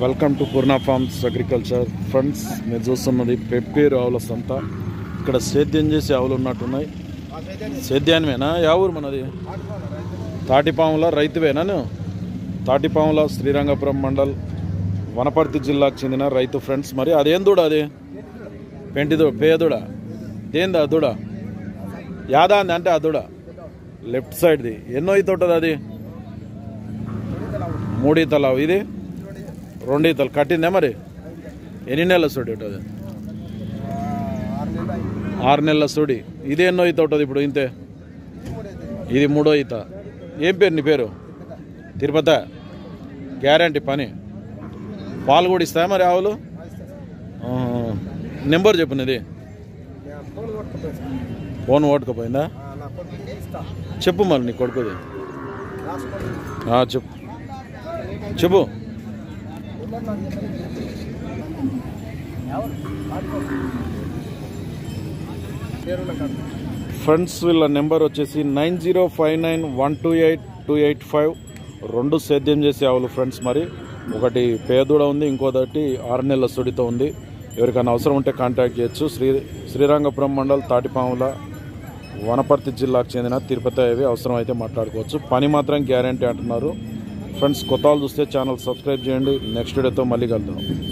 Welcome to Purna farms agriculture friends మీరు చూస్తున్నది pepper ఆవుల సంత ఇక్కడ సేద్యం చేసే ఆవులు ఉన్నట్టున్నాయి సేద్యానివేనా యా ఊరు మనది తాటిపాముల రైతువేనా నువ్వు తాటిపాముల శ్రీరంగపురం మండల్ వనపర్తి జిల్లాకు చెందిన రైతు ఫ్రెండ్స్ మరి అదేం దూడ అది పెంటి దూడ పేదూడ దేంది ఆ దూడ యాదా అంది అంటే ఆ దూడ లెఫ్ట్ సైడ్ది ఎన్నో ఈత ఉంటుంది అది మూడీతల ఇది రెండీతలు కట్టిందే మరి ఎన్ని నెలల సుడి ఉంటుంది ఆరు నెలల సుడి ఇది ఎన్నో ఈత ఉంటుంది ఇప్పుడు ఇంతే ఇది మూడో ఈత ఏం పేరు నీ పేరు తిరుపతి గ్యారంటీ పని పాలు కూడా ఇస్తాయా మరి ఆవులు ఆహా. నెంబర్ చెప్పు నీది ఫోన్ ఓటుకపోయిందా చెప్పు మరి నీ కొడుకుది ఆ, చెప్పు చెప్పు ఫ్రెండ్స్ వీళ్ళ నెంబర్ వచ్చేసి nine zero five nine one two eight two eight five రెండు సేద్యం చేసే ఆవులు ఫ్రెండ్స్ మరి ఒకటి పేదూడ ఉంది ఇంకోటి ఆరు నెలల సుడితో ఉంది ఎవరికైనా అవసరం ఉంటే కాంటాక్ట్ చేయొచ్చు శ్రీ శ్రీరంగపురం మండల్ తాటిపాముల వనపర్తి జిల్లాకు చెందిన తిరుపతి అవి అవసరం అయితే మాట్లాడుకోవచ్చు పని మాత్రం గ్యారంటీ అంటున్నారు ఫ్రెండ్స్ కొత్త వాళ్ళు చూస్తే ఛానల్ సబ్స్క్రైబ్ చేయండి నెక్స్ట్ వీడియోతో మళ్ళీ కలుద్దాం